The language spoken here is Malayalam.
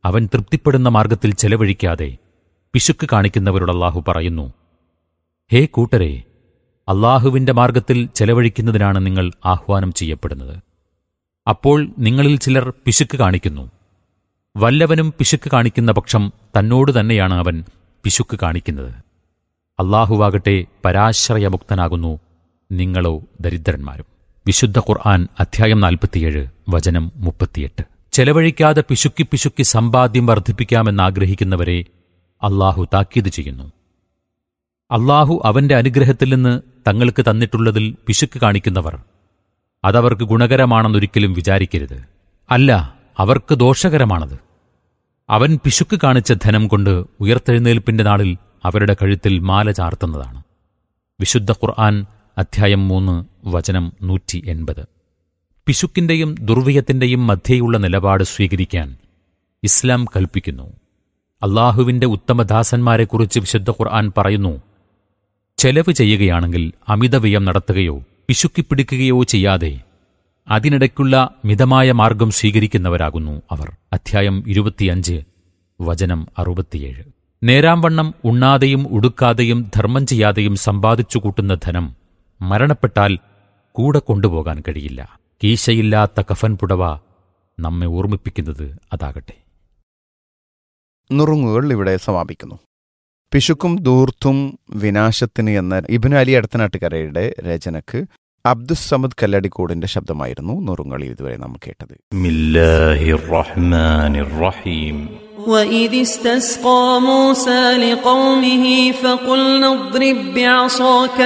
അവൻ തൃപ്തിപ്പെടുന്ന മാർഗത്തിൽ ചെലവഴിക്കാതെ പിശുക്ക് കാണിക്കുന്നവരോട് അള്ളാഹു പറയുന്നു ഹേ കൂട്ടരെ അള്ളാഹുവിന്റെ മാർഗത്തിൽ ചെലവഴിക്കുന്നതിനാണ് നിങ്ങൾ ആഹ്വാനം ചെയ്യപ്പെടുന്നത് അപ്പോൾ നിങ്ങളിൽ ചിലർ പിശുക്ക് കാണിക്കുന്നു വല്ലവനും പിശുക്ക് കാണിക്കുന്ന പക്ഷം തന്നോട് തന്നെയാണ് അവൻ പിശുക്ക് കാണിക്കുന്നത് അള്ളാഹുവാകട്ടെ പരാശ്രയമുക്തനാകുന്നു നിങ്ങളോ ദരിദ്രന്മാരും വിശുദ്ധ ഖുർആൻ അധ്യായം നാൽപ്പത്തിയേഴ് വചനം മുപ്പത്തിയെട്ട് ചെലവഴിക്കാതെ പിശുക്കി പിശുക്കി സമ്പാദ്യം വർദ്ധിപ്പിക്കാമെന്നാഗ്രഹിക്കുന്നവരെ അള്ളാഹു താക്കീത് ചെയ്യുന്നു അള്ളാഹു അവന്റെ അനുഗ്രഹത്തിൽ നിന്ന് തങ്ങൾക്ക് തന്നിട്ടുള്ളതിൽ പിശുക്ക് കാണിക്കുന്നവർ അതവർക്ക് ഗുണകരമാണെന്നൊരിക്കലും വിചാരിക്കരുത് അല്ല അവർക്ക് ദോഷകരമാണത് അവൻ പിശുക്ക് കാണിച്ച ധനം കൊണ്ട് ഉയർത്തെഴുന്നേൽപ്പിന്റെ നാളിൽ അവരുടെ കഴുത്തിൽ മാല ചാർത്തുന്നതാണ് വിശുദ്ധ ഖുർആൻ അധ്യായം മൂന്ന് വചനം നൂറ്റി എൺപത് പിശുക്കിന്റെയും ദുർവ്യയത്തിന്റെയും മധ്യേയുള്ള നിലപാട് സ്വീകരിക്കാൻ ഇസ്ലാം കൽപ്പിക്കുന്നു അള്ളാഹുവിന്റെ ഉത്തമദാസന്മാരെക്കുറിച്ച് വിശുദ്ധ ഖുർആൻ പറയുന്നു ചെലവ് ചെയ്യുകയാണെങ്കിൽ അമിതവ്യയം നടത്തുകയോ പിശുക്കിപ്പിടിക്കുകയോ ചെയ്യാതെ അതിനിടയ്ക്കുള്ള മിതമായ മാർഗം സ്വീകരിക്കുന്നവരാകുന്നു അവർ അധ്യായം ഇരുപത്തിയഞ്ച് വചനം അറുപത്തിയേഴ് നേരാംവണ്ണം ഉണ്ണാതെയും ഉടുക്കാതെയും ധർമ്മം ചെയ്യാതെയും സമ്പാദിച്ചു കൂട്ടുന്ന ധനം മരണപ്പെട്ടാൽ കൂടെ കൊണ്ടുപോകാൻ കഴിയില്ല കീശയില്ലാത്ത കഫൻ പുടവ നമ്മെ ഓർമ്മിപ്പിക്കുന്നത് അതാകട്ടെ നുറുങ്ങുകൾ ഇവിടെ സമാപിക്കുന്നു പിശുക്കും ദൂർത്തും വിനാശത്തിന് എന്ന ഇബിന് അലി അടുത്തനാട്ടുകരയുടെ രചനക്ക് അബ്ദുസമദ് കല്ലടിക്കോടിന്റെ ശബ്ദമായിരുന്നു നുറുങ്ങൾ ഇതുവരെ നമ്മൾ കേട്ടത് بسم الله الرحمن الرحيم وإذ استسقى موسى لقومه فقلنا اضرب بعصاك